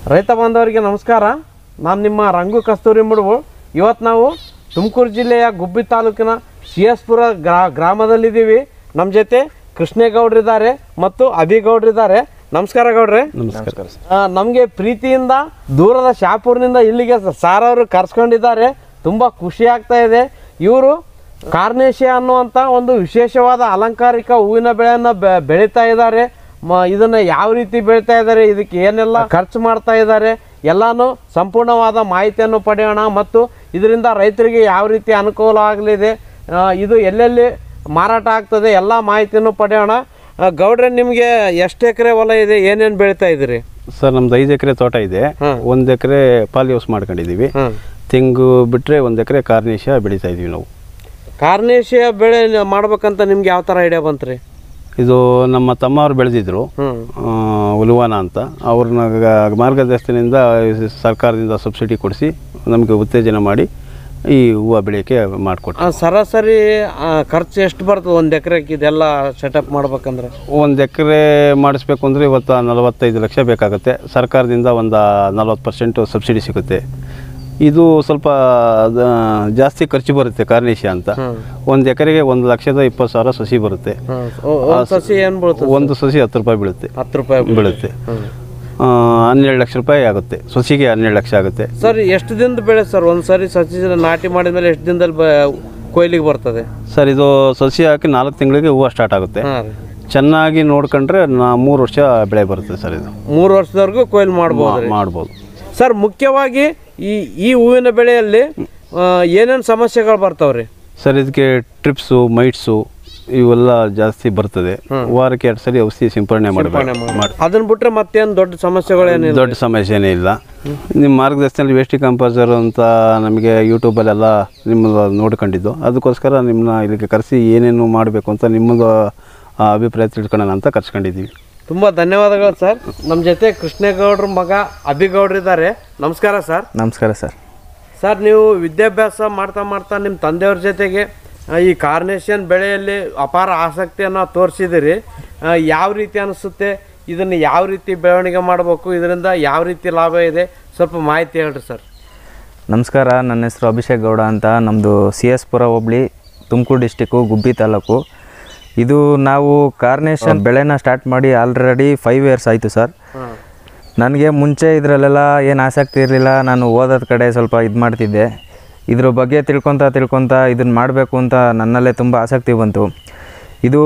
ರೈತ ಬಾಂಧವರಿಗೆ ನಮಸ್ಕಾರ ನಾನು ನಿಮ್ಮ ರಂಗು ಕಸ್ತೂರಿ ಮುಡುವು ಇವತ್ತು ನಾವು ತುಮಕೂರು ಜಿಲ್ಲೆಯ ಗುಬ್ಬಿ ತಾಲೂಕಿನ ಸಿ ಎಸ್ ಪುರ ಗ್ರಾ ಗ್ರಾಮದಲ್ಲಿದ್ದೀವಿ ನಮ್ಮ ಜೊತೆ ಕೃಷ್ಣೇಗೌಡ್ರಿದ್ದಾರೆ ಮತ್ತು ಅಭಿಗೌಡ್ರಿದ್ದಾರೆ ನಮಸ್ಕಾರ ಗೌಡ್ರೆ ನಮಸ್ಕಾರ ನಮಗೆ ಪ್ರೀತಿಯಿಂದ ದೂರದ ಶಾಪುರ್ನಿಂದ ಇಲ್ಲಿಗೆ ಸಾರ್ ಅವರು ಕರ್ಸ್ಕೊಂಡಿದ್ದಾರೆ ತುಂಬ ಖುಷಿ ಆಗ್ತಾ ಇದೆ ಇವರು ಕಾರ್ನೇಶಿಯ ಅನ್ನುವಂಥ ಒಂದು ವಿಶೇಷವಾದ ಅಲಂಕಾರಿಕ ಹೂವಿನ ಬೆಳೆಯನ್ನು ಬೆ ಬೆಳೀತಾ ಇದ್ದಾರೆ ಮ ಇದನ್ನು ಯಾವ ರೀತಿ ಬೆಳೀತಾ ಇದ್ದಾರೆ ಇದಕ್ಕೆ ಏನೆಲ್ಲ ಖರ್ಚು ಮಾಡ್ತಾ ಇದ್ದಾರೆ ಎಲ್ಲಾನು ಸಂಪೂರ್ಣವಾದ ಮಾಹಿತಿಯನ್ನು ಪಡೆಯೋಣ ಮತ್ತು ಇದರಿಂದ ರೈತರಿಗೆ ಯಾವ ರೀತಿ ಅನುಕೂಲ ಆಗಲಿದೆ ಇದು ಎಲ್ಲೆಲ್ಲಿ ಮಾರಾಟ ಆಗ್ತದೆ ಎಲ್ಲ ಮಾಹಿತಿಯನ್ನು ಪಡೆಯೋಣ ಆ, ಗೌಡ್ರೆ ನಿಮಗೆ ಎಷ್ಟು ಎಕರೆ ಹೊಲ ಇದೆ ಏನೇನು ಬೆಳೀತಾ ಇದ್ದೀರಿ ಸರ್ ನಮ್ದು ಐದು ಎಕರೆ ತೋಟ ಇದೆ ಒಂದು ಎಕರೆ ಪಾಲಿ ಹೌಸ್ ಮಾಡ್ಕೊಂಡಿದ್ದೀವಿ ಹ್ಮ್. ತೆಂಗು ಬಿಟ್ಟರೆ ಒಂದು ಎಕರೆ ಕಾರ್ನೇಶ ಬೆಳೀತಾ ಇದೀವಿ ನಾವು ಕಾರ್ನೇಶಿಯ ಬೆಳೆ ನ- ಮಾಡ್ಬೇಕಂತ ನಿಮ್ಗೆ ಯಾವ ಥರ ಐಡಿಯಾ ಬಂತ್ರಿ ಇದು ನಮ್ಮ ತಮ್ಮವ್ರು ಬೆಳೆದಿದ್ರು ಹ್ಮ್ ಉಲುವಾನ ಅಂತ ಅವ್ರನ್ನ ಗ- ಮಾರ್ಗದರ್ಶನದಿಂದ ಸರ್ಕಾರದಿಂದ ಸಬ್ಸಿಡಿ ಕೊಡಿಸಿ ನಮಗೆ ಉತ್ತೇಜನ ಮಾಡಿ ಈ ಹೂವು ಬೆಳೆಯೋಕ್ಕೆ ಮಾಡಿಕೊಟ್ಟು ಆ, ಸರಾಸರಿ ಆ, ಖರ್ಚು ಎಷ್ಟು ಬರ್ತದೆ ಒಂದು ಎಕರೆಗೆ ಇದೆಲ್ಲ ಸೆಟಪ್ ಮಾಡ್ಬೇಕಂದ್ರೆ ಒಂದು ಎಕರೆ ಮಾಡಿಸ್ಬೇಕು ಅಂದರೆ ಇವತ್ತು ನಲವತ್ತೈದು ಲಕ್ಷ ಬೇಕಾಗುತ್ತೆ ಸರ್ಕಾರದಿಂದ ಒಂದು ನಲ್ವತ್ತು ಪರ್ಸೆಂಟು ಸಬ್ಸಿಡಿ ಸಿಗುತ್ತೆ ಇದು ಸ್ವಲ್ಪ ಆ, ಜಾಸ್ತಿ ಖರ್ಚು ಬರುತ್ತೆ ಕಾರ್ನೇಶ ಅಂತ ಒಂದು ಎಕರೆಗೆ ಒಂದು ಲಕ್ಷದ ಇಪ್ಪತ್ತು ಸಾವಿರ ಸಸಿ ಬರುತ್ತೆ ಹ್ಮ್. ಒ- ಒಂದ್ ಸಸಿ ಏನು ಬೀಳ್ತದೆ ಒಂದು ಸಸಿ ಹತ್ತು ರೂಪಾಯಿ ಬೀಳುತ್ತೆ ಹತ್ತು ರೂಪಾಯಿ ಬೀಳುತ್ತೆ ಆ, ಹನ್ನೆರಡು ಲಕ್ಷ ರೂಪಾಯಿ ಆಗುತ್ತೆ ಸಸಿಗೆ ಹನ್ನೆರಡು ಲಕ್ಷ ಆಗುತ್ತೆ ಸರ್ ಎಷ್ಟು ದಿನದ ಬೆಳೆ ಸರ್ ಒಂದು ಸರಿ ಸಸಿ ನಾಟಿ ಮಾಡಿದ್ಮೇಲೆ ಎಷ್ಟು ದಿನದಲ್ಲಿ ಬ ಕೊಯ್ಲಿಗೆ ಬರ್ತದೆ ಸರ್ ಇದು ಸಸಿ ಹಾಕಿ ನಾಲ್ಕು ತಿಂಗಳಿಗೆ ಹೂವು ಸ್ಟಾರ್ಟ್ ಆಗುತ್ತೆ ಹಾಂ ರೀ ಚೆನ್ನಾಗಿ ನೋಡ್ಕೊಂಡ್ರೆ ನಾ ಮೂರು ವರ್ಷ ಬೆಳೆ ಬರುತ್ತೆ ಸರ್ ಇದು ಮೂರು ವರ್ಷದವರೆಗೂ ಕೊಯ್ಲು ಮಾಡ್ಬೋದು ರೀ ಮಾಡ್ಬೋದು ಸರ್ ಮುಖ್ಯವಾಗಿ ಈ ಈ ಹೂವಿನ ಬೆಳೆಯಲ್ಲಿ ಏನೇನು ಸಮಸ್ಯೆಗಳು ಬರ್ತಾವ್ರಿ ಸರ್ ಇದಕ್ಕೆ ಟ್ರಿಪ್ಸು ಮೈಟ್ಸು ಇವೆಲ್ಲ ಜಾಸ್ತಿ ಬರ್ತದೆ ವಾರಕ್ಕೆ ಎರಡು ಸರಿ ಔಷಧಿ ಸಿಂಪರಣೆ ಮಾಡಬೇಕು ಮಾಡಿ ಅದನ್ನ ಬಿಟ್ರೆ ಮತ್ತೇನು ದೊಡ್ಡ ಸಮಸ್ಯೆಗಳೇನಿಲ್ಲ ದೊಡ್ಡ ಸಮಸ್ಯೆನೇ ಇಲ್ಲ ನಿಮ್ಮ ಮಾರ್ಗದರ್ಶನದಲ್ಲಿ ವೇಸ್ಟಿ ಕಂಪೋಸರ್ ಅಂತ ನಮಗೆ ಯೂಟ್ಯೂಬಲ್ಲೆಲ್ಲ ನಿಮ್ಮದು ನೋಡ್ಕೊಂಡಿದ್ದು ಅದಕ್ಕೋಸ್ಕರ ನಿಮ್ಮನ್ನ ಇಲ್ಲಿಗೆ ಕರೆಸಿ ಏನೇನು ಮಾಡಬೇಕು ಅಂತ ನಿಮ್ಮದು ಆ, ಅಭಿಪ್ರಾಯ ತಿಳ್ಕೊಳ್ಳೋಣ ಅಂತ ಕರ್ಸ್ಕೊಂಡಿದ್ದೀವಿ ತುಂಬ ಧನ್ಯವಾದಗಳು ಸರ್ ನಮ್ಮ ಜೊತೆ ಕೃಷ್ಣೇಗೌಡ್ರ ಮಗ ಅಭಿಗೌಡ್ರಿದ್ದಾರೆ ನಮಸ್ಕಾರ ಸರ್ ನಮಸ್ಕಾರ ಸರ್ ಸರ್ ನೀವು ವಿದ್ಯಾಭ್ಯಾಸ ಮಾಡ್ತಾ ಮಾಡ್ತಾ ನಿಮ್ಮ ತಂದೆಯವ್ರ ಜೊತೆಗೆ ಆ, ಈ ಕಾರ್ನೇಷನ್ ಬೆಳೆಯಲ್ಲಿ ಅಪಾರ ಆಸಕ್ತಿಯನ್ನು ತೋರಿಸಿದಿರಿ ಯಾವ ರೀತಿ ಅನಿಸುತ್ತೆ ಇದನ್ನು ಯಾವ ರೀತಿ ಬೆಳವಣಿಗೆ ಮಾಡಬೇಕು ಇದರಿಂದ ಯಾವ ರೀತಿ ಲಾಭ ಇದೆ ಸ್ವಲ್ಪ ಮಾಹಿತಿ ಹೇಳ್ರಿ ಸರ್ ನಮಸ್ಕಾರ ನನ್ನ ಹೆಸರು ಅಭಿಷೇಕ್ ಗೌಡ ಅಂತ ನಮ್ಮದು ಸಿ ಎಸ್ ಪುರ ಹೋಬಳಿ ತುಮಕೂರು ಡಿಸ್ಟಿಕ್ಕು ಗುಬ್ಬಿ ತಾಲೂಕು ಇದು ನಾವು ಕಾರ್ನೇಷನ್ ಬೆಳೆನ ಸ್ಟಾರ್ಟ್ ಮಾಡಿ ಆಲ್ರೆಡಿ ಫೈವ್ ಇಯರ್ಸ್ ಆಯಿತು ಸರ್ ನನಗೆ ಮುಂಚೆ ಇದರಲ್ಲೆಲ್ಲ ಏನು ಆಸಕ್ತಿ ಇರಲಿಲ್ಲ ನಾನು ಓದೋದ ಕಡೆ ಸ್ವಲ್ಪ ಇದು ಮಾಡ್ತಿದ್ದೆ ಇದ್ರ ಬಗ್ಗೆ ತಿಳ್ಕೊತಾ ತಿಳ್ಕೊತಾ ಇದನ್ನು ಮಾಡಬೇಕು ಅಂತ ನನ್ನಲ್ಲೇ ತುಂಬ ಆಸಕ್ತಿ ಬಂತು ಇದು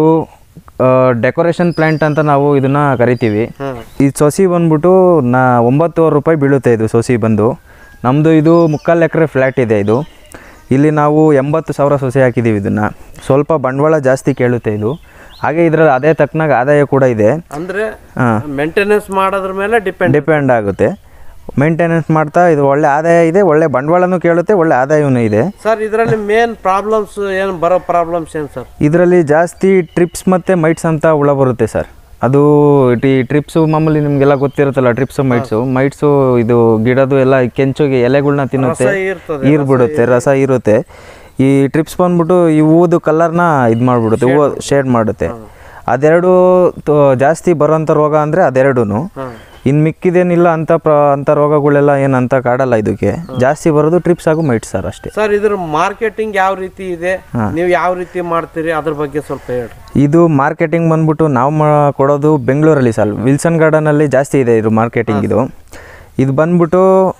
ಡೆಕೋರೇಷನ್ ಪ್ಲ್ಯಾಂಟ್ ಅಂತ ನಾವು ಇದನ್ನು ಕರಿತೀವಿ ಈ ಸೊಸಿ ಬಂದ್ಬಿಟ್ಟು ನಾ ಒಂಬತ್ತುವರೆ ರೂಪಾಯಿ ಬೀಳುತ್ತೆ ಇದು ಸೊಸಿ ಬಂದು ನಮ್ಮದು ಇದು ಮುಕ್ಕಾಲು ಎಕರೆ ಫ್ಲ್ಯಾಟ್ ಇದೆ ಇದು ಇಲ್ಲಿ ನಾವು ಎಂಬತ್ತು ಸಾವಿರ ಸೊಸೆ ಹಾಕಿದ್ದೀವಿ ಇದನ್ನು ಸ್ವಲ್ಪ ಬಂಡವಾಳ ಜಾಸ್ತಿ ಕೇಳುತ್ತೆ ಇದು ಹಾಗೆ ಇದರಲ್ಲಿ ಅದೇ ತಕ್ಕನಾಗ ಆದಾಯ ಕೂಡ ಇದೆ ಅಂದರೆ ಹಾಂ ಮೇಂಟೆನೆನ್ಸ್ ಮಾಡೋದ್ರ ಮೇಲೆ ಡಿಪೆಂಡ್ ಡಿಪೆಂಡ್ ಆಗುತ್ತೆ ಮೇಂಟೆನೆನ್ಸ್ ಮಾಡ್ತಾ ಇದು ಒಳ್ಳೆ ಆದಾಯ ಇದೆ ಒಳ್ಳೆ ಬಂಡವಾಳನೂ ಕೇಳುತ್ತೆ ಒಳ್ಳೆ ಆದಾಯವೂ ಇದೆ ಸರ್ ಇದರಲ್ಲಿ ಮೇನ್ ಪ್ರಾಬ್ಲಮ್ಸ್ ಏನು ಬರೋ ಪ್ರಾಬ್ಲಮ್ಸ್ ಏನು ಸರ್ ಇದರಲ್ಲಿ ಜಾಸ್ತಿ ಟ್ರಿಪ್ಸ್ ಮತ್ತು ಮೈಟ್ಸ್ ಅಂತ ಹುಳ ಬರುತ್ತೆ ಸರ್ ಅದು ಈ ಟ್ರಿಪ್ಸು ಮಾಮೂಲಿ ನಿಮಗೆಲ್ಲ ಗೊತ್ತಿರುತ್ತಲ್ಲ ಟ್ರಿಪ್ಸು ಮೈಟ್ಸು ಮೈಟ್ಸು ಇದು ಗಿಡದು ಎಲ್ಲ ಕೆಂಚುಗೆ ಎಲೆಗಳ್ನ ತಿನ್ನುತ್ತೆ ಇರ್ತದೆ ಈರ್ ಬಿಡುತ್ತೆ ರಸ ಇರುತ್ತೆ ಈ ಟ್ರಿಪ್ಸ್ ಬಂದ್ಬಿಟ್ಟು ಈ ಹೂದು ಕಲರ್ನ ಇದು ಮಾಡಿಬಿಡುತ್ತೆ ಹೂವು ಶೇಡ್ ಮಾಡುತ್ತೆ ಅದೆರಡು ತ- ಜಾಸ್ತಿ ಬರೋಂಥ ರೋಗ ಅಂದರೆ ಅದೆರಡೂ ಇನ್ನು ಮಿಕ್ಕಿದೇನಿಲ್ಲ ಅಂತ ಪ್ರ ಅಂಥ ರೋಗಗಳೆಲ್ಲ ಏನಂತ ಕಾಡಲ್ಲ ಇದಕ್ಕೆ ಜಾಸ್ತಿ ಬರೋದು ಟ್ರಿಪ್ಸ್ ಹಾಗೂ ಮೈಟ್ಸ್ ಸರ್ ಅಷ್ಟೇ ಸರ್ ಇದ್ರ ಮಾರ್ಕೆಟಿಂಗ್ ಯಾವ ರೀತಿ ಇದೆ ನೀವು ಯಾವ ರೀತಿ ಮಾಡ್ತೀರಿ ಅದ್ರ ಬಗ್ಗೆ ಸ್ವಲ್ಪ ಹೇಳ್ರಿ ಇದು ಮಾರ್ಕೆಟಿಂಗ್ ಬಂದ್ಬಿಟ್ಟು ನಾವು ಮಾ ಕೊಡೋದು ಬೆಂಗಳೂರಲ್ಲಿ ಸರ್ ವಿಲ್ಸನ್ ಗಾರ್ಡನಲ್ಲಿ ಜಾಸ್ತಿ ಇದೆ ಇದು ಮಾರ್ಕೆಟಿಂಗ್ ಇದು ಇದು ಬಂದ್ಬಿಟ್ಟು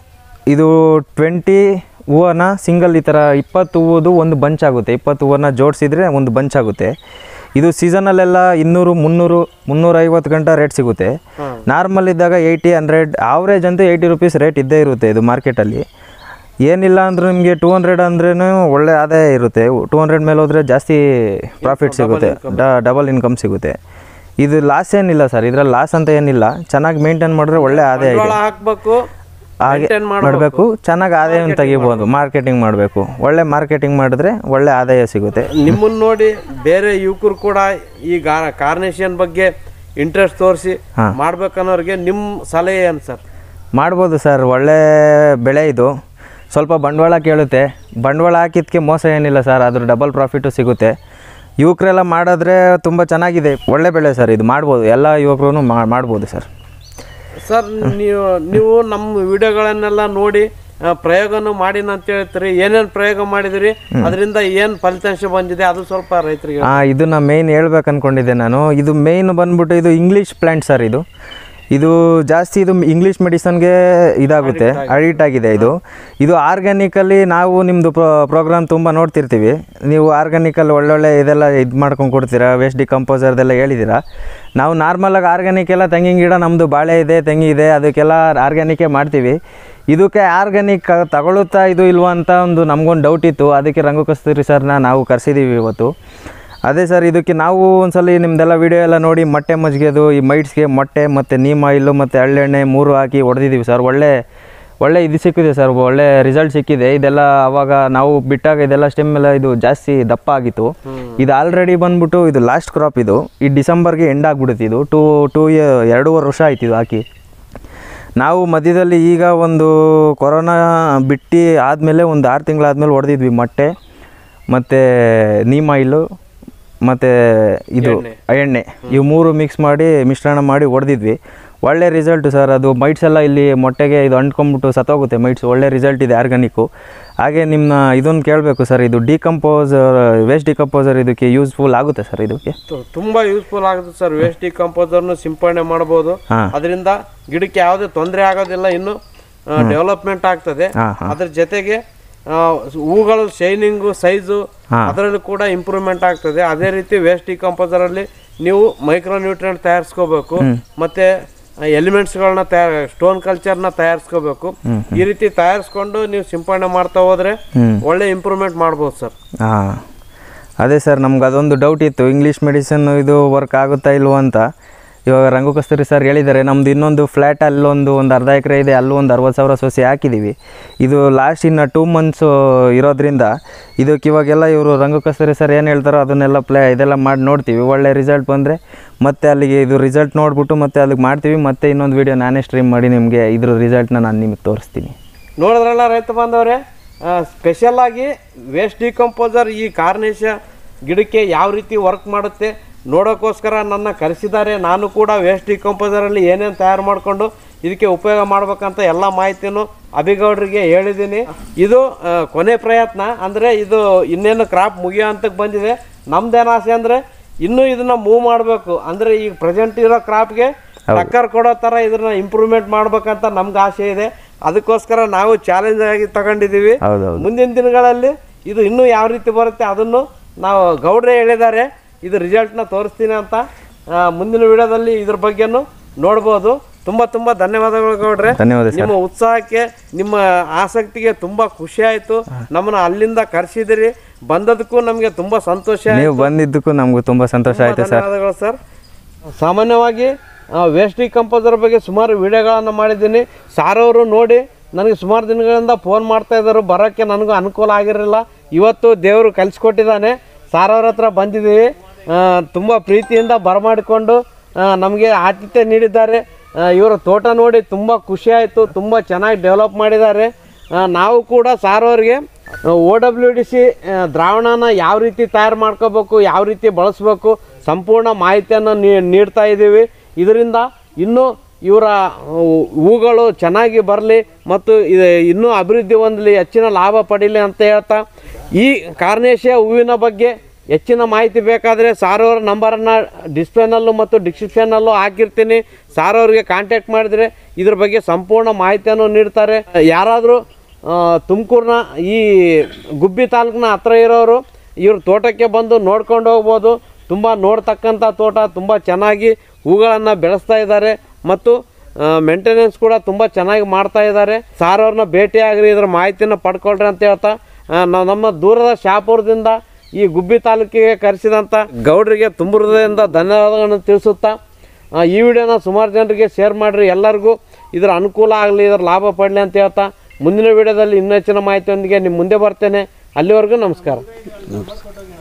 ಇದು ಟ್ವೆಂಟಿ ಹೂವನ್ನ ಸಿಂಗಲ್ ಈ ಥರ ಇಪ್ಪತ್ತು ಹೂವದು ಒಂದು ಬಂಚ್ ಆಗುತ್ತೆ ಇಪ್ಪತ್ತು ಹೂವನ್ನ ಜೋಡಿಸಿದ್ರೆ ಒಂದು ಬಂಚ್ ಆಗುತ್ತೆ ಇದು ಸೀಸನಲ್ಲೆಲ್ಲ ಇನ್ನೂರು ಮುನ್ನೂರು ಮುನ್ನೂರೈವತ್ತು ಗಂಟೆ ರೇಟ್ ಸಿಗುತ್ತೆ ನಾರ್ಮಲ್ ಇದ್ದಾಗ ಏಯ್ಟಿ ಹಂಡ್ರೆಡ್ ಆವ್ರೇಜ್ ಅಂತೂ ಏಯ್ಟಿ ರುಪೀಸ್ ರೇಟ್ ಇದ್ದೇ ಇರುತ್ತೆ ಇದು ಮಾರ್ಕೆಟಲ್ಲಿ ಏನಿಲ್ಲ ಅಂದರೂ ನಿಮಗೆ ಟೂ ಹಂಡ್ರೆಡ್ ಅಂದ್ರೂ ಒಳ್ಳೆ ಆದಾಯ ಇರುತ್ತೆ ಟೂ ಹಂಡ್ರೆಡ್ ಮೇಲೆ ಹೋದರೆ ಜಾಸ್ತಿ ಪ್ರಾಫಿಟ್ ಸಿಗುತ್ತೆ ಡಬಲ್ ಇನ್ಕಮ್ ಸಿಗುತ್ತೆ ಇದು ಲಾಸ್ ಏನಿಲ್ಲ ಸರ್ ಇದರಲ್ಲಿ ಲಾಸ್ ಅಂತ ಏನಿಲ್ಲ ಚೆನ್ನಾಗಿ ಮೇಂಟೈನ್ ಮಾಡಿದ್ರೆ ಒಳ್ಳೆ ಆದಾಯ ಇದೆ ಬಂಡವಾಳ ಹಾಕ್ಬೇಕು ಹಾಗೆ maintain ಮಾಡ್ಬೇಕು. ಮಾಡಬೇಕು ಚೆನ್ನಾಗಿ ಆದಾಯ ತೆಗಿಬೋದು ಮಾರ್ಕೆಟಿಂಗ್ ಮಾಡಬೇಕು ಒಳ್ಳೆ ಮಾರ್ಕೆಟಿಂಗ್ ಮಾಡಿದ್ರೆ ಒಳ್ಳೆ ಆದಾಯ ಸಿಗುತ್ತೆ ನಿಮ್ಮನ್ನ ನೋಡಿ ಬೇರೆ ಯುವಕರು ಕೂಡ ಈ ಕಾರ್ನೇಷನ್ ಬಗ್ಗೆ ಇಂಟ್ರೆಸ್ಟ್ ತೋರಿಸಿ ಮಾಡ್ಬೇಕನ್ನೋರಿಗೆ ನಿಮ್ಮ ಸಲಹೆ ಏನು ಸರ್ ಮಾಡ್ಬೋದು ಸರ್ ಒಳ್ಳೆ ಬೆಳೆ ಇದು ಸ್ವಲ್ಪ ಬಂಡವಾಳ ಕೇಳುತ್ತೆ ಬಂಡವಾಳ ಹಾಕಿದ್ದಕ್ಕೆ ಮೋಸ ಏನಿಲ್ಲ ಸರ್ ಅದ್ರ ಡಬಲ್ ಪ್ರಾಫಿಟು ಸಿಗುತ್ತೆ ಯುವಕರೆಲ್ಲ ಮಾಡಿದ್ರೆ ತುಂಬ ಚೆನ್ನಾಗಿದೆ ಒಳ್ಳೆ ಬೆಳೆ ಸರ್ ಇದು ಮಾಡ್ಬೋದು ಎಲ್ಲ ಯುವಕರು ಮಾಡ್ಬೋದು ಸರ್ ಸರ್ ನೀವು ನೀವು ನಮ್ಮ ವಿಡಿಯೋಗಳನ್ನೆಲ್ಲ ನೋಡಿ ಆ, ಪ್ರಯೋಗನು ಮಾಡಿನ ಅಂತ ಹೇಳ್ತೀರಿ ಏನೇನು ಪ್ರಯೋಗ ಮಾಡಿದಿರಿ ಅದರಿಂದ ಏನು ಫಲಿತಾಂಶ ಬಂದಿದೆ ಅದು ಸ್ವಲ್ಪ ರೈತರಿಗೆ ಆ, ಇದನ್ನ ಮೇಯ್ನ್ ಹೇಳ್ಬೇಕು ಅನ್ಕೊಂಡಿದ್ದೆ ನಾನು ಇದು ಮೇಯ್ನ್ ಬಂದ್ಬಿಟ್ಟು ಇದು ಇಂಗ್ಲೀಷ್ ಪ್ಲ್ಯಾಂಟ್ ಸರ್ ಇದು ಇದು ಜಾಸ್ತಿ ಇದು ಇಂಗ್ಲೀಷ್ ಮೆಡಿಸನ್ಗೆ ಇದಾಗುತ್ತೆ ಅಡಿಟ್ ಆಗಿದೆ ಇದು ಇದು ಆರ್ಗ್ಯಾನಿಕಲ್ಲಿ ನಾವು ನಿಮ್ಮದು ಪ್ರೋಗ್ರಾಮ್ ತುಂಬ ನೋಡ್ತಿರ್ತೀವಿ ನೀವು ಆರ್ಗ್ಯಾನಿಕಲ್ಲಿ ಒಳ್ಳೊಳ್ಳೆ ಇದೆಲ್ಲ ಇದು ಮಾಡ್ಕೊಂಡು ಕೊಡ್ತೀರಾ ವೇಸ್ಟ್ ಡಿಕಂಪೋಸರ್ದೆಲ್ಲ ಹೇಳಿದ್ದೀರಾ ನಾವು ನಾರ್ಮಲಾಗಿ ಆರ್ಗ್ಯಾನಿಕ್ ಎಲ್ಲ ತೆಂಗಿನ ಗಿಡ ನಮ್ಮದು ಬಾಳೆ ಇದೆ ತೆಂಗಿ ಇದೆ ಅದಕ್ಕೆಲ್ಲ ಆರ್ಗ್ಯಾನಿಕೇ ಮಾಡ್ತೀವಿ ಇದಕ್ಕೆ ಆರ್ಗ್ಯಾನಿಕ್ ತಗೊಳುತ್ತಾ ಇದು ಇಲ್ವಾ ಅಂತ ಒಂದು ನಮಗೊಂದು ಡೌಟ್ ಇತ್ತು ಅದಕ್ಕೆ ರಂಗು ಕಸ್ತೂರಿ ಸರ್ನ ನಾವು ಕರೆಸಿದ್ದೀವಿ ಇವತ್ತು ಅದೇ ಸರ್ ಇದಕ್ಕೆ ನಾವು ಒಂದ್ಸಲ ನಿಮ್ಮದೆಲ್ಲ ವಿಡಿಯೋ ಎಲ್ಲ ನೋಡಿ ಮೊಟ್ಟೆ ಮಜ್ಜಿಗೆದು ಈ ಮೈಟ್ಸ್ಗೆ ಮೊಟ್ಟೆ ಮತ್ತು ನೀಮ್ ಆಯಿಲು ಮತ್ತು ಎಳ್ಳೆಣ್ಣೆ ಮೂರು ಹಾಕಿ ಹೊಡೆದಿದ್ದೀವಿ ಸರ್ ಒಳ್ಳೆ ಒಳ್ಳೆ ಇದು ಸಿಕ್ಕಿದೆ ಸರ್ ಒಳ್ಳೆ ರಿಸಲ್ಟ್ ಸಿಕ್ಕಿದೆ ಇದೆಲ್ಲ ಅವಾಗ ನಾವು ಬಿಟ್ಟಾಗ ಇದೆಲ್ಲ ಸ್ಟೆಮ್ ಎಲ್ಲ ಇದು ಜಾಸ್ತಿ ದಪ್ಪ ಆಗಿತ್ತು ಇದು ಆಲ್ರೆಡಿ ಬಂದ್ಬಿಟ್ಟು ಇದು ಲಾಸ್ಟ್ ಕ್ರಾಪ್ ಇದು ಈ ಡಿಸೆಂಬರ್ಗೆ ಎಂಡ್ ಆಗ್ಬಿಡುತ್ತೆ ಇದು ಟೂ ಟೂ ಎರಡೂವರೆ ವರ್ಷ ಆಯ್ತು ಇದು ಹಾಕಿ ನಾವು ಮಧ್ಯದಲ್ಲಿ ಈಗ ಒಂದು ಕೊರೋನಾ ಬಿಟ್ಟು ಆದಮೇಲೆ ಒಂದು ಆರು ತಿಂಗಳಾದ್ಮೇಲೆ ಹೊಡೆದಿದ್ವಿ ಮೊಟ್ಟೆ ಮತ್ತು ನೀಮ್ ಆಯಿಲು ಮತ್ತು ಇದು ಎಣ್ಣೆ ಇವು ಮೂರು ಮಿಕ್ಸ್ ಮಾಡಿ ಮಿಶ್ರಣ ಮಾಡಿ ಹೊಡೆದಿದ್ವಿ ಒಳ್ಳೆ ರಿಸಲ್ಟು ಸರ್ ಅದು ಮೈಟ್ಸ್ ಎಲ್ಲ ಇಲ್ಲಿ ಮೊಟ್ಟೆಗೆ ಇದು ಅಂಟ್ಕೊಂಬಿಟ್ಟು ಸತ್ತೋಗುತ್ತೆ ಮೈಟ್ಸ್ ಒಳ್ಳೆ ರಿಸಲ್ಟ್ ಇದೆ ಆರ್ಗಾನಿಕ್ಕು ಹಾಗೆ ನಿಮ್ಮ ಇದೊಂದು ಕೇಳಬೇಕು ಸರ್ ಇದು ಡಿಕಂಪೋಸರ್ ವೇಸ್ಟ್ ಡಿಕಂಪೋಸರ್ ಇದಕ್ಕೆ ಯೂಸ್ಫುಲ್ ಆಗುತ್ತೆ ಸರ್ ಇದಕ್ಕೆ ತು- ತುಂಬಾ ಯೂಸ್ಫುಲ್ ಆಗುತ್ತೆ ಸರ್ ವೇಸ್ಟ್ ಡಿಕಂಪೋಸರ್ನು ಸಿಂಪಡಣೆ ಮಾಡಬಹುದು ಹಾಂ ಅದರಿಂದ ಗಿಡಕ್ಕೆ ಯಾವುದೇ ತೊಂದರೆ ಆಗೋದಿಲ್ಲ ಇನ್ನು ಡೆವಲಪ್ಮೆಂಟ್ ಆಗ್ತದೆ ಹಾಂ ಹಾಂ ಅದ್ರ ಜೊತೆಗೆ ಆ, ಹೂಗಳು ಶೈನಿಂಗು ಸೈಜು ಹಾ. ಅದರಲ್ಲಿ ಕೂಡ ಇಂಪ್ರೂವ್ಮೆಂಟ್ ಆಗ್ತದೆ ಅದೇ ರೀತಿ ವೇಸ್ಟ್ ಡಿಕಂಪೋಸರ್ ಅಲ್ಲಿ ನೀವು ಮೈಕ್ರೋ ನ್ಯೂಟ್ರಿಯೆಂಟ್ ತಯಾರಿಸ್ಕೋಬೇಕು ಮತ್ತೆ ಎಲಿಮೆಂಟ್ಸ್ಗಳನ್ನ ತಯಾರ ಸ್ಟೋನ್ ಕಲ್ಚರ್ನ ತಯಾರಿಸ್ಕೋಬೇಕು ಈ ರೀತಿ ತಯಾರಿಸ್ಕೊಂಡು ನೀವು ಸಿಂಪಡಣೆ ಮಾಡ್ತಾ ಹೋದ್ರೆ ಹ್ಮ್. ಒಳ್ಳೆ ಇಂಪ್ರೂವ್ಮೆಂಟ್ ಮಾಡ್ಬೋದು ಸರ್ ಹಾಂ ಅದೇ ಸರ್ ನಮ್ಗೆ ಅದೊಂದು ಡೌಟ್ ಇತ್ತು ಇಂಗ್ಲೀಷ್ ಮೆಡಿಸಿನ್ ಇದು ವರ್ಕ್ ಆಗುತ್ತಾ ಇಲ್ವೋ ಅಂತ ಇವಾಗ ರಂಗು ಕಸ್ತೂರಿ ಸರ್ ಹೇಳಿದ್ದಾರೆ ನಮ್ದು ಇನ್ನೊಂದು ಫ್ಲ್ಯಾಟ್ ಅಲ್ಲೊಂದು ಒಂದು ಅರ್ಧ ಎಕರೆ ಇದೆ ಅಲ್ಲೂ ಒಂದು ಅರವತ್ತು ಸಾವಿರ ಸೊಸೆ ಹಾಕಿದ್ದೀವಿ ಇದು ಲಾಸ್ಟ್ ಇನ್ನು ಟೂ ಮಂತ್ಸು ಇರೋದ್ರಿಂದ ಇದಕ್ಕೆ ಇವಾಗೆಲ್ಲ ಇವರು ರಂಗು ಕಸ್ತೂರಿ ಸರ್ ಏನು ಹೇಳ್ತಾರೋ ಅದನ್ನೆಲ್ಲ ಪ್ಲೇ ಇದೆಲ್ಲ ಮಾಡಿ ನೋಡ್ತೀವಿ ಒಳ್ಳೆ ರಿಸಲ್ಟ್ ಬಂದರೆ ಮತ್ತೆ ಅಲ್ಲಿಗೆ ಇದು ರಿಸಲ್ಟ್ ನೋಡಿಬಿಟ್ಟು ಮತ್ತೆ ಅದಕ್ಕೆ ಮಾಡ್ತೀವಿ ಮತ್ತೆ ಇನ್ನೊಂದು ವೀಡಿಯೋ ನಾನೇ ಸ್ಟ್ರೀಮ್ ಮಾಡಿ ನಿಮಗೆ ಇದ್ರ ರಿಸಲ್ಟ್ನ ನಾನು ನಿಮಗೆ ತೋರಿಸ್ತೀನಿ ನೋಡಿದ್ರಲ್ಲ ರೈತ ಬಾಂಧವರೇ ಸ್ಪೆಷಲ್ ಆಗಿ ವೇಸ್ಟ್ ಡಿಕಂಪೋಸರ್ ಈ ಕಾರ್ನೇಶ ಗಿಡಕ್ಕೆ ಯಾವ ರೀತಿ ವರ್ಕ್ ಮಾಡುತ್ತೆ ನೋಡೋಕ್ಕೋಸ್ಕರ ನನ್ನ ಕರೆಸಿದ್ದಾರೆ ನಾನು ಕೂಡ ವೇಸ್ಟ್ ಡಿಕಂಪೋಸರಲ್ಲಿ ಏನೇನು ತಯಾರು ಮಾಡಿಕೊಂಡು ಇದಕ್ಕೆ ಉಪಯೋಗ ಮಾಡ್ಬೇಕಂತ ಎಲ್ಲ ಮಾಹಿತಿನೂ ಅಭಿಗೌಡ್ರಿಗೆ ಹೇಳಿದ್ದೀನಿ ಇದು ಆ, ಕೊನೆ ಪ್ರಯತ್ನ ಅಂದರೆ ಇದು ಇನ್ನೇನು ಕ್ರಾಪ್ ಮುಗಿಯೋ ಹಂತಕ್ಕೆ ಬಂದಿದೆ ನಮ್ದೇನು ಆಸೆ ಅಂದರೆ ಇನ್ನೂ ಇದನ್ನ ಮೂವ್ ಮಾಡಬೇಕು ಅಂದರೆ ಈಗ ಪ್ರೆಸೆಂಟ್ ಇರೋ ಕ್ರಾಪ್ಗೆ ಟಕ್ಕರ್ ಕೊಡೋ ಥರ ಇದನ್ನ ಇಂಪ್ರೂವ್ಮೆಂಟ್ ಮಾಡ್ಬೇಕಂತ ನಮ್ಗೆ ಆಸೆ ಇದೆ ಅದಕ್ಕೋಸ್ಕರ ನಾವು ಚಾಲೆಂಜ್ ಆಗಿ ತಗೊಂಡಿದ್ದೀವಿ ಹೌದೌದು ಮುಂದಿನ ದಿನಗಳಲ್ಲಿ ಇದು ಇನ್ನೂ ಯಾವ ರೀತಿ ಬರುತ್ತೆ ಅದನ್ನು ನಾವು ಗೌಡ್ರೆ ಹೇಳಿದ್ದಾರೆ ಇದು ರಿಸಲ್ಟ್ನ ತೋರಿಸ್ತೀನಿ ಅಂತ ಆ, ಮುಂದಿನ ವಿಡಿಯೋದಲ್ಲಿ ಇದ್ರ ಬಗ್ಗೆನೂ ನೋಡ್ಬೋದು ತುಂಬ ತುಂಬ ಧನ್ಯವಾದಗಳು ಗೌಡ್ರೆ ಧನ್ಯವಾದ ಸರ್ ನಿಮ್ಮ ಉತ್ಸಾಹಕ್ಕೆ ನಿಮ್ಮ ಆಸಕ್ತಿಗೆ ತುಂಬಾ ಖುಷಿ ಆಯ್ತು ನಮ್ಮನ್ನ ಅಲ್ಲಿಂದ ಕರೆಸಿದಿರಿ ಬಂದದಕ್ಕೂ ನಮಗೆ ತುಂಬಾ ಸಂತೋಷ ಆಯ್ತು. ನೀವು ಬಂದಿದ್ದಕ್ಕೂ ನಮಗೂ ತುಂಬ ಸಂತೋಷ ಆಯಿತು ಸರ್ ಧನ್ಯವಾದಗಳು ಸರ್ ಸಾಮಾನ್ಯವಾಗಿ ವೇಸ್ಟ್ ಕಂಪೋಸರ್ ಬಗ್ಗೆ ಸುಮಾರು ವಿಡಿಯೋಗಳನ್ನು ಮಾಡಿದ್ದೀನಿ ಸಾರ್ ಅವರು ನೋಡಿ ನನಗೆ ಸುಮಾರು ದಿನಗಳಿಂದ ಫೋನ್ ಮಾಡ್ತಾ ಇದ್ದರು ಬರೋಕ್ಕೆ ನನಗೂ ಅನುಕೂಲ ಆಗಿರಲಿಲ್ಲ ಇವತ್ತು ದೇವರು ಕಲಿಸ್ಕೊಟ್ಟಿದ್ದಾನೆ ಸಾರ್ ಅವ್ರ ಹತ್ರ ಬಂದಿದ್ದೀವಿ ಆ, ತುಂಬ ಪ್ರೀತಿಯಿಂದ ಬರಮಾಡಿಕೊಂಡು ನಮಗೆ ಆತಿಥ್ಯ ನೀಡಿದ್ದಾರೆ ಆ, ಇವರ ತೋಟ ನೋಡಿ ತುಂಬ ಖುಷಿ ಆಯಿತು ತುಂಬ ಚೆನ್ನಾಗಿ ಡೆವಲಪ್ ಮಾಡಿದ್ದಾರೆ ಆ, ನಾವು ಕೂಡ ಸಾರ್ ಅವ್ರಿಗೆ ಓ ಡಬ್ಲ್ಯೂ ಡಿ ಸಿ ದ್ರಾವಣನ ಯಾವ ರೀತಿ ತಯಾರು ಮಾಡ್ಕೋಬೇಕು ಯಾವ ರೀತಿ ಬಳಸಬೇಕು ಸಂಪೂರ್ಣ ಮಾಹಿತಿಯನ್ನು ನೀ- ನೀಡ್ತಾ ಇದ್ದೀವಿ ಇದರಿಂದ ಇನ್ನೂ ಇವರ ಹೂಗಳು ಚೆನ್ನಾಗಿ ಬರಲಿ ಮತ್ತು ಇದು ಇನ್ನೂ ಅಭಿವೃದ್ಧಿ ಹೊಂದಲಿ ಹೆಚ್ಚಿನ ಲಾಭ ಪಡೀಲಿ ಅಂತ ಹೇಳ್ತಾ ಈ ಕಾರ್ನೇಶಿಯ ಹೂವಿನ ಬಗ್ಗೆ ಹೆಚ್ಚಿನ ಮಾಹಿತಿ ಬೇಕಾದರೆ ಸಾರ್ ಅವರ ನಂಬರನ್ನು ಡಿಸ್ಪ್ಲೇನಲ್ಲೂ ಮತ್ತು ಡಿಸ್ಕ್ರಿಪ್ಷನ್ನಲ್ಲೂ ಹಾಕಿರ್ತೀನಿ ಸಾರ್ ಅವ್ರಿಗೆ ಕಾಂಟ್ಯಾಕ್ಟ್ ಮಾಡಿದರೆ ಇದ್ರ ಬಗ್ಗೆ ಸಂಪೂರ್ಣ ಮಾಹಿತಿಯನ್ನು ನೀಡ್ತಾರೆ ಯಾರಾದರೂ ತುಮಕೂರಿನ ಈ ಗುಬ್ಬಿ ತಾಲೂಕಿನ ಹತ್ರ ಇರೋರು ಇವ್ರ ತೋಟಕ್ಕೆ ಬಂದು ನೋಡ್ಕೊಂಡು ಹೋಗ್ಬೋದು ತುಂಬ ನೋಡ್ತಕ್ಕಂಥ ತೋಟ ತುಂಬ ಚೆನ್ನಾಗಿ ಹೂಗಳನ್ನು ಬೆಳೆಸ್ತಾ ಇದ್ದಾರೆ ಮತ್ತು ಮೇಂಟೆನೆನ್ಸ್ ಕೂಡ ತುಂಬ ಚೆನ್ನಾಗಿ ಮಾಡ್ತಾ ಇದ್ದಾರೆ ಸಾರ್ ಅವ್ರನ್ನ ಭೇಟಿಯಾಗ್ರಿ ಇದ್ರ ಮಾಹಿತಿನ ಪಡ್ಕೊಳ್ರಿ ಅಂತ ಹೇಳ್ತಾ ಆ, ನಾವು ನಮ್ಮ ದೂರದ ಶಾಪುರದಿಂದ ಈ ಗುಬ್ಬಿ ತಾಲೂಕಿಗೆ ಕರೆಸಿದಂಥ ಗೌಡ್ರಿಗೆ ತುಂಬ ಹೃದಯದಿಂದ ಧನ್ಯವಾದಗಳನ್ನು ತಿಳಿಸುತ್ತಾ ಆ, ಈ ವಿಡಿಯೋನ ಸುಮಾರು ಜನರಿಗೆ ಶೇರ್ ಮಾಡಿರಿ ಎಲ್ಲರಿಗೂ ಇದರ ಅನುಕೂಲ ಆಗಲಿ ಇದರ ಲಾಭ ಪಡಲಿ ಅಂತ ಹೇಳ್ತಾ ಮುಂದಿನ ವಿಡಿಯೋದಲ್ಲಿ ಇನ್ನೂ ಹೆಚ್ಚಿನ ಮಾಹಿತಿಯೊಂದಿಗೆ ನಿಮ್ಮ ಮುಂದೆ ಬರ್ತೇನೆ ಅಲ್ಲಿವರೆಗೂ ನಮಸ್ಕಾರ